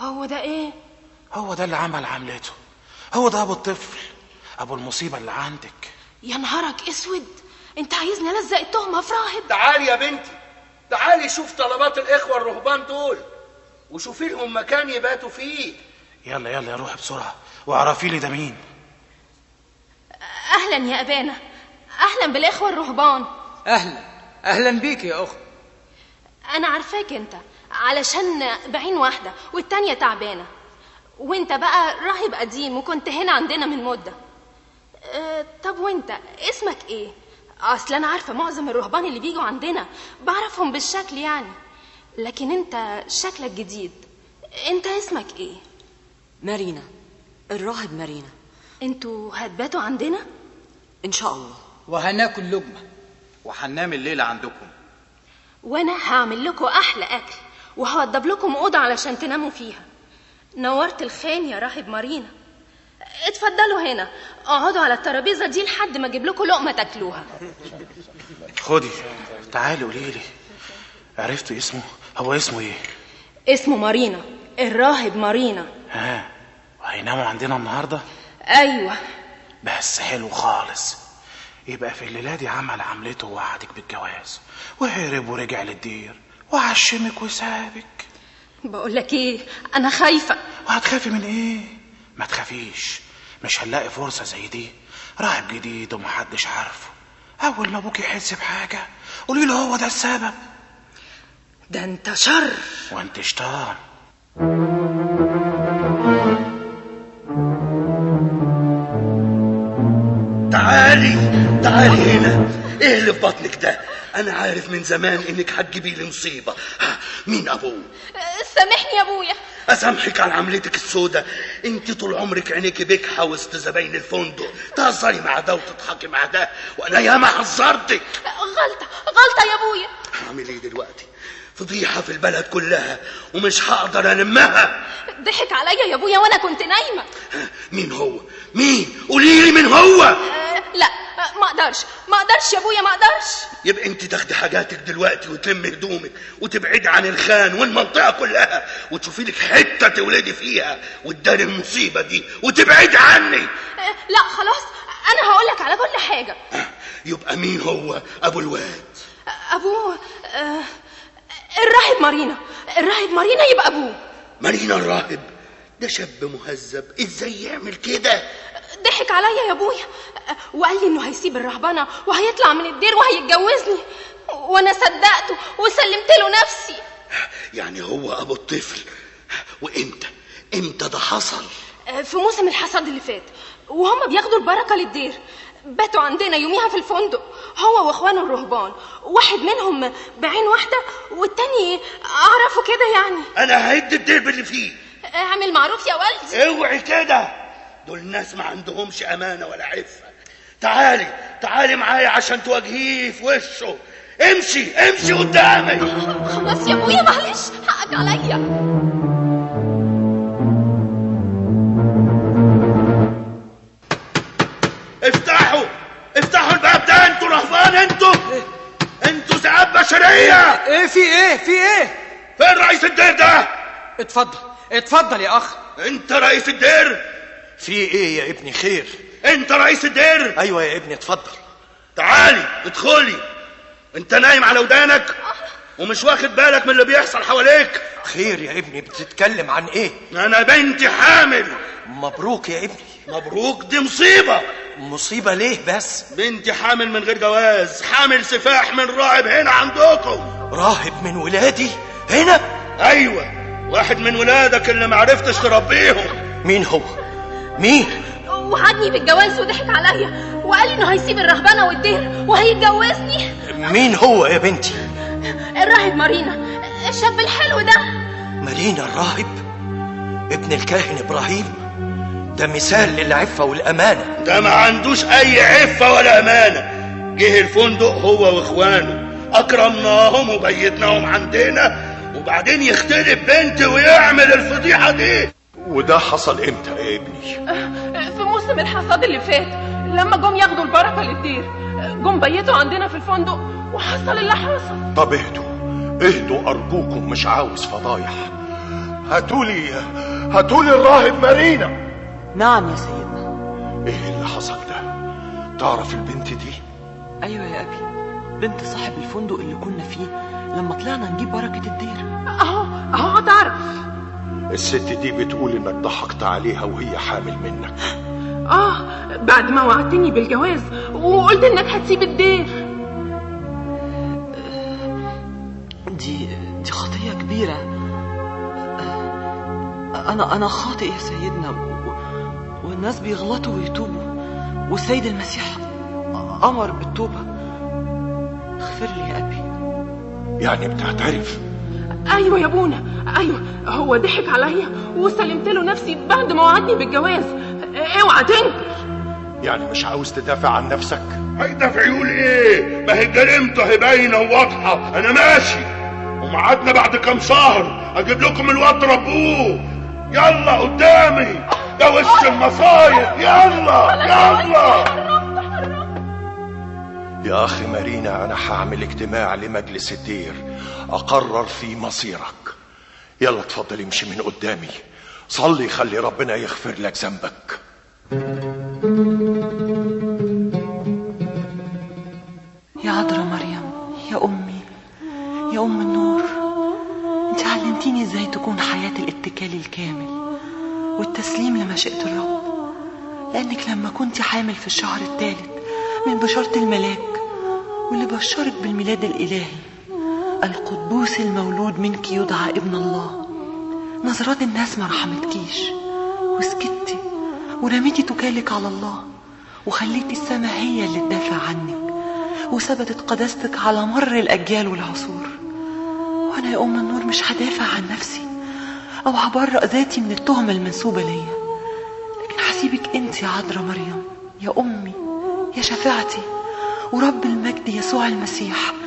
هو ده ايه هو ده اللي عمل عملته هو ده ابو الطفل ابو المصيبه اللي عندك يا نهارك اسود انت عايزني الزق التهمه في راهب تعالي يا بنتي تعالي شوف طلبات الاخوه الرهبان دول وشوفي لهم مكان يباتوا فيه يلا يلا يا روحي بسرعه واعرفي لي ده مين اهلا يا ابانا اهلا بالاخوه الرهبان اهلا اهلا بيك يا اخت انا عارفاك انت علشان بعين واحده والتانيه تعبانه وانت بقى راهب قديم وكنت هنا عندنا من مده أه طب وانت اسمك ايه اصل انا عارفه معظم الرهبان اللي بيجوا عندنا بعرفهم بالشكل يعني لكن انت شكلك جديد انت اسمك ايه مارينا الراهب مارينا انتوا هتباتوا عندنا ان شاء الله وهناكل لقمه وهننام الليله عندكم وانا هعمل لكم احلى اكل وهوضب لكم اوضه علشان تناموا فيها نورت الخان يا راهب مارينا اتفضلوا هنا اقعدوا على الترابيزه دي لحد ما اجيب لكم لقمه تاكلوها خدي تعالي قولي لي عرفتوا اسمه هو اسمه ايه اسمه مارينا الراهب مارينا ها وهيناموا عندنا النهارده ايوه بس حلو خالص يبقى في الليله دي عمل عملته ووعدك بالجواز وهرب ورجع للدير وعشمك وسابك بقول لك ايه انا خايفه وهتخافي من ايه ما تخافيش مش هنلاقي فرصه زي دي راهب جديد ومحدش عارفه اول ما ابوك يحس بحاجه قولي له هو ده السبب ده انت شر وانت شطان تعالي تعالي هنا ايه اللي في بطنك ده انا عارف من زمان انك هتجيبي لي مصيبه ها، مين ابوه سامحني يا ابويا اسامحك على عملتك السودة انت طول عمرك عينيك بكحه وسط زباين الفندق تهزري مع ده وتضحكي مع ده وانا ياما حذرتك غلطه غلطه يا ابويا هعمل ايه دلوقتي فضيحه في البلد كلها ومش هقدر المها ضحك عليا يا ابويا وانا كنت نايمه مين هو مين قولي لي مين هو أه لا أه ما اقدرش ما اقدرش يا ابويا ما اقدرش يبقى انت تاخدي حاجاتك دلوقتي وتلمي هدومك وتبعدي عن الخان والمنطقه كلها وتشوفي لك حته تولدي فيها وتداري المصيبه دي وتبعدي عني أه لا خلاص انا هقول لك على كل حاجه يبقى مين هو ابو الواد ابوه أه الراهب مارينا الراهب مارينا يبقى ابوه مارينا الراهب ده شاب مهذب ازاي يعمل كده ضحك عليا يا ابويا أه، وقال لي انه هيسيب الرهبنه وهيطلع من الدير وهيتجوزني وانا صدقته وسلمت له نفسي يعني هو ابو الطفل وامتى امتى ده حصل أه، في موسم الحصاد اللي فات وهم بياخدوا البركه للدير باتوا عندنا يوميها في الفندق هو واخوانه الرهبان واحد منهم بعين واحده والتاني اعرفه كده يعني انا ههد الدرب اللي فيه اعمل معروف يا والدي اوعي كده دول ناس ما عندهمش امانه ولا عفه تعالي تعالي معايا عشان تواجهيه في وشه امشي امشي قدامي خلاص يا ابويا معلش حقك عليا افتحوا افتحوا الباب ده انتوا رهبان انتوا انتوا ذئاب بشريه ايه في ايه في ايه فين رئيس الدير ده اتفضل اتفضل يا اخ انت رئيس الدير في ايه يا ابني خير انت رئيس الدير ايوه يا ابني اتفضل تعالي ادخلي انت نايم على ودانك ومش واخد بالك من اللي بيحصل حواليك خير يا ابني بتتكلم عن ايه انا بنتي حامل مبروك يا ابني مبروك دي مصيبة مصيبة ليه بس بنتي حامل من غير جواز حامل سفاح من راهب هنا عندكم راهب من ولادي هنا ايوه واحد من ولادك اللي معرفتش تربيهم مين هو مين وعدني بالجواز وضحك عليا وقال لي انه هيسيب الرهبنه والدير وهيتجوزني مين هو يا بنتي الراهب مارينا الشاب الحلو ده مارينا الراهب ابن الكاهن ابراهيم ده مثال للعفة والأمانة ده ما عندوش اي عفة ولا امانة جه الفندق هو واخوانه اكرمناهم وبيتناهم عندنا وبعدين يختلف بنتي ويعمل الفضيحة دي وده حصل امتى يا ابني في موسم الحصاد اللي فات لما جم ياخدوا البركه للدير جم بيتوا عندنا في الفندق وحصل اللي حصل طب اهدوا اهدوا أرجوكم مش عاوز فضايح هاتولي هاتولي الراهب مارينا نعم يا سيدنا ايه اللي حصل ده تعرف البنت دي أيوة يا أبي بنت صاحب الفندق اللي كنا فيه لما طلعنا نجيب بركة الدير اهو اهو تعرف الست دي بتقول انك ضحكت عليها وهي حامل منك اه بعد ما وعدتني بالجواز وقلت انك هتسيب الدير دي دي خطية كبيرة أنا أنا خاطئ يا سيدنا و- والناس بيغلطوا ويتوبوا والسيد المسيح أمر بالتوبة اغفر لي يا أبي يعني بتعترف ايوه يا ابونا ايوه هو ضحك عليا وسلمت له نفسي بعد ما وعدني بالجواز اوعى تنكر يعني مش عاوز تدافع عن نفسك هيدافع يقول ايه ما هي جريمته هي باينه وواضحه انا ماشي وميعادنا بعد كام شهر اجيب لكم الواد ربوه يلا قدامي ده وش المصايب يلا يلا يا اخي مارينا انا هعمل اجتماع لمجلس الدير اقرر في مصيرك يلا اتفضل امشي من قدامي صلي خلي ربنا يغفر لك ذنبك يا عذراء مريم يا أمي يا أم النور أنت علمتيني إزاي تكون حياة الاتكال الكامل والتسليم لمشيئة الرب لأنك لما كنت حامل في الشهر الثالث من بشارة الملاك واللي بشرك بالميلاد الإلهي القدوس المولود منك يدعى ابن الله نظرات الناس ما رحمتكيش وسكتي ورميتي تكالك على الله وخليتي السماء هي اللي تدافع عنك وثبتت قداستك على مر الأجيال والعصور وأنا يا أم النور مش هدافع عن نفسي أو هبرأ ذاتي من التهمة المنسوبة ليا لكن هسيبك أنت يا عذراء مريم يا أمي يا شفاعتي ورب المجد يسوع المسيح